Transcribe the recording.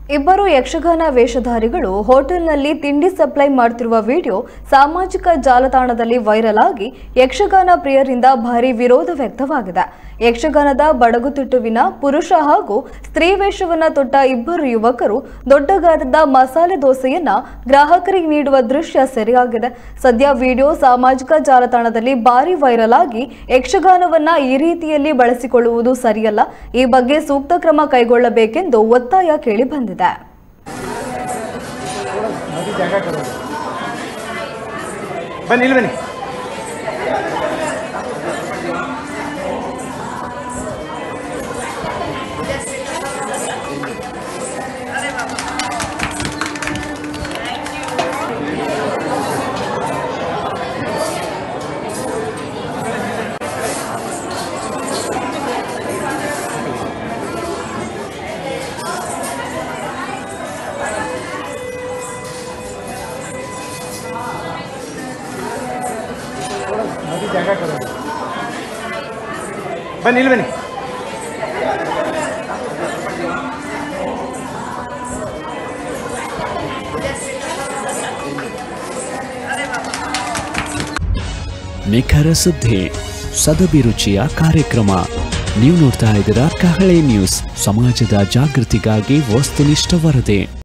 ಇಬ್ಬರು ಯಕ್ಷಗಾನ ವೇಷಧಾರಿಗಳು ಹೋಟೆಲ್ನಲ್ಲಿ ತಿಂಡಿ ಸಪ್ಲೈ ಮಾಡ್ತಿರುವ ವಿಡಿಯೋ ಸಾಮಾಜಿಕ ಜಾಲತಾಣದಲ್ಲಿ ವೈರಲ್ ಆಗಿ ಯಕ್ಷಗಾನ ಪ್ರಿಯರಿಂದ ಭಾರಿ ವಿರೋಧ ವ್ಯಕ್ತವಾಗಿದೆ ಯಕ್ಷಗಾನದ ಬಡಗುತಿಟ್ಟುವಿನ ಪುರುಷ ಹಾಗೂ ಸ್ತ್ರೀ ವೇಷವನ್ನ ತೊಟ್ಟ ಇಬ್ಬರು ಯುವಕರು ದೊಡ್ಡ ಗಾತ್ರದ ಮಸಾಲೆ ದೋಸೆಯನ್ನ ಗ್ರಾಹಕರಿಗೆ ನೀಡುವ ದೃಶ್ಯ ಸೆರೆಯಾಗಿದೆ ಸದ್ಯ ವಿಡಿಯೋ ಸಾಮಾಜಿಕ ಜಾಲತಾಣದಲ್ಲಿ ಭಾರಿ ವೈರಲ್ ಆಗಿ ಯಕ್ಷಗಾನವನ್ನ ಈ ರೀತಿಯಲ್ಲಿ ಬಳಸಿಕೊಳ್ಳುವುದು ಸರಿಯಲ್ಲ ಈ ಬಗ್ಗೆ ಸೂಕ್ತ ಕ್ರಮ ಕೈಗೊಳ್ಳಬೇಕೆಂದು ಒತ್ತಾಯ ಕೇಳಿಬಂದಿದೆ ನದಿ ಜಾಗ ಕೊಡೋದು ಬನ್ನಿ ಇಲ್ಲಿ ಬನ್ನಿ ನದಿ ಜಾಗ ಕೊಡೋದು ಬನ್ನಿ ಇಲ್ಲಿ ಬನ್ನಿ ನಿಖರ ಸುದ್ದಿ ಸದಭಿರುಚಿಯ ಕಾರ್ಯಕ್ರಮ ನೀವು ನೋಡ್ತಾ ಇದ್ದೀರಾ ಕಹಳೆ ನ್ಯೂಸ್ ಸಮಾಜದ ಜಾಗೃತಿಗಾಗಿ ವಸ್ತುನಿಷ್ಠ ವರದಿ